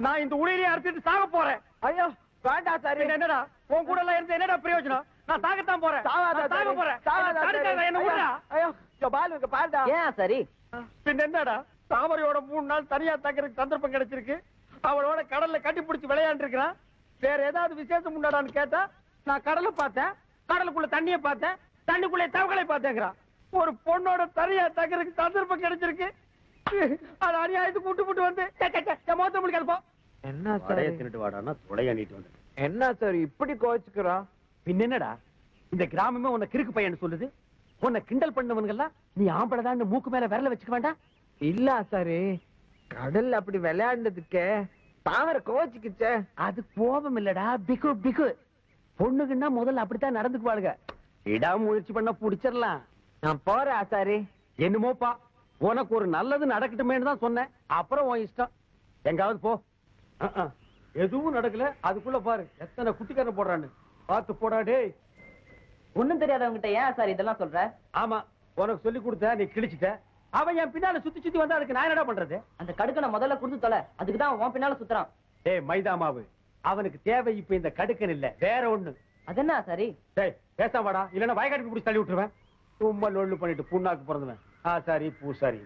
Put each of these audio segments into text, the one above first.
நான் இந்த உயிரை அறுத்துட்டு சாக போறேன் ஐயோ வேண்டாம் சாரி பின்ன என்னடா உன் கூட எல்லாம் இருந்து என்னடா பிரயோஜனம் நான் சாகத்தான் போறேன் சாவாத நான் சாக போறேன் சாவாத என்ன தடுக்காத, என்ன விடுடா ஐயோ இங்க பாலு இங்க பாருடா ஏன் சரி பின்ன என்னடா தாமரையோட மூணு நாள் தனியா தங்கறதுக்கு சந்தர்ப்பம் கிடைச்சிருக்கு அவளோட கடல்ல கட்டி பிடிச்சி விளையாண்டு இருக்கிறான் வேற ஏதாவது விசேஷம் உண்டாடான்னு கேட்டா நான் கடலை பார்த்தேன் கடலுக்குள்ள தண்ணிய பார்த்தேன் தண்ணிக்குள்ள தவகளை பார்த்தேங்கிறான் ஒரு பொண்ணோட தனியா தங்கறதுக்கு சந்தர்ப்பம் கிடைச்சிருக்கு அது அநியாயத்துக்கு கூட்டு போட்டு வந்து சே, சே, சே, என் முகத்தை முடிக்காது போ என்ன வடைய தின்னுட்டு வாடான்னா துளையாண்டிட்டு வந்து என்ன சார் இப்படி கோச்சுக்கிறோம் பின்ன என்னடா இந்த கிராமமே உன்னை கிறுக்கு பையன் சொல்லுது உன்னை கிண்டல் பண்ணவனுங்கெல்லாம் நீ ஆம்பளை மூக்கு மேல விரல வச்சுக்க வேண்டாம் இல்ல சாரி கடல்ல அப்படி விளையாண்டதுக்கே தாமரை கோச்சுக்குச்சே அது கோபம் இல்லடா பிகு பிகு பொண்ணுக்குன்னா முதல்ல அப்படித்தான் நடந்துக்குவாளுங்க இடா முயற்சி பண்ண புடிச்சிடலாம் நான் போறேன் ஆசாரி என்னமோப்பா உனக்கு ஒரு நல்லது நடக்கட்டுமேன்னு தான் சொன்னேன் அப்புறம் உன் இஷ்டம் எங்காவது போ அஹ், அஹ். எதுவும் நடக்கல அதுக்குள்ள பாரு எத்தனை குட்டிக்காரன் போடுறான்னு பார்த்து போடா டேய் ஒண்ணும் தெரியாதவங்கிட்ட ஏன் சார் இதெல்லாம் சொல்ற ஆமா உனக்கு சொல்லி கொடுத்த நீ கிழிச்சிட்ட அவன் என் பின்னால சுத்தி சுத்தி வந்தா அதுக்கு நான் என்னடா பண்றது அந்த கடுக்கனை முதல்ல கொடுத்து தொலை அதுக்கு தான் உன் பின்னால சுத்துறான் டேய் மைதா மாவு அவனுக்கு தேவை இப்ப இந்த கடுக்கன் இல்ல வேற ஒண்ணு அது என்ன சரி டேய் பேச வாடா இல்லன்னா வயக்காட்டுக்கு பிடிச்சி தள்ளி விட்டுருவேன் சும்மா லொள்ளு பண்ணிட்டு புண்ணாக்கு பிறந்தவன் ஆ சாரி பூசாரி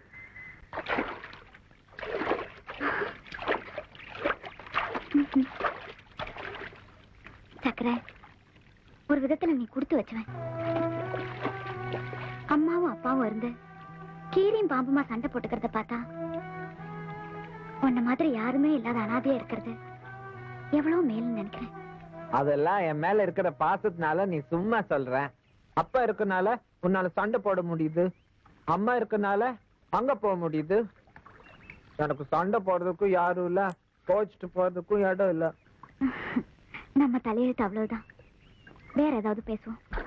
சக்கரை ஒரு விதத்துல நீ கொடுத்து வச்சவன் அம்மாவும் அப்பாவும் இருந்து கீரியும் பாம்புமா சண்டை போட்டுக்கிறத பார்த்தா உன்ன மாதிரி யாருமே இல்லாத அனாதையா இருக்கிறது எவ்வளவு மேல்னு நினைக்கிறேன் அதெல்லாம் என் மேல இருக்கிற பாசத்தினால நீ சும்மா சொல்ற அப்பா இருக்கனால உன்னால சண்டை போட முடியுது அம்மா இருக்கனால அங்க போக முடியுது எனக்கு சண்டை போடுறதுக்கும் யாரும் இல்ல கோச்சிட்டு போறதுக்கும் இடம் இல்ல நம்ம தலையெழுத்து அவ்வளவுதான் வேற ஏதாவது பேசுவோம்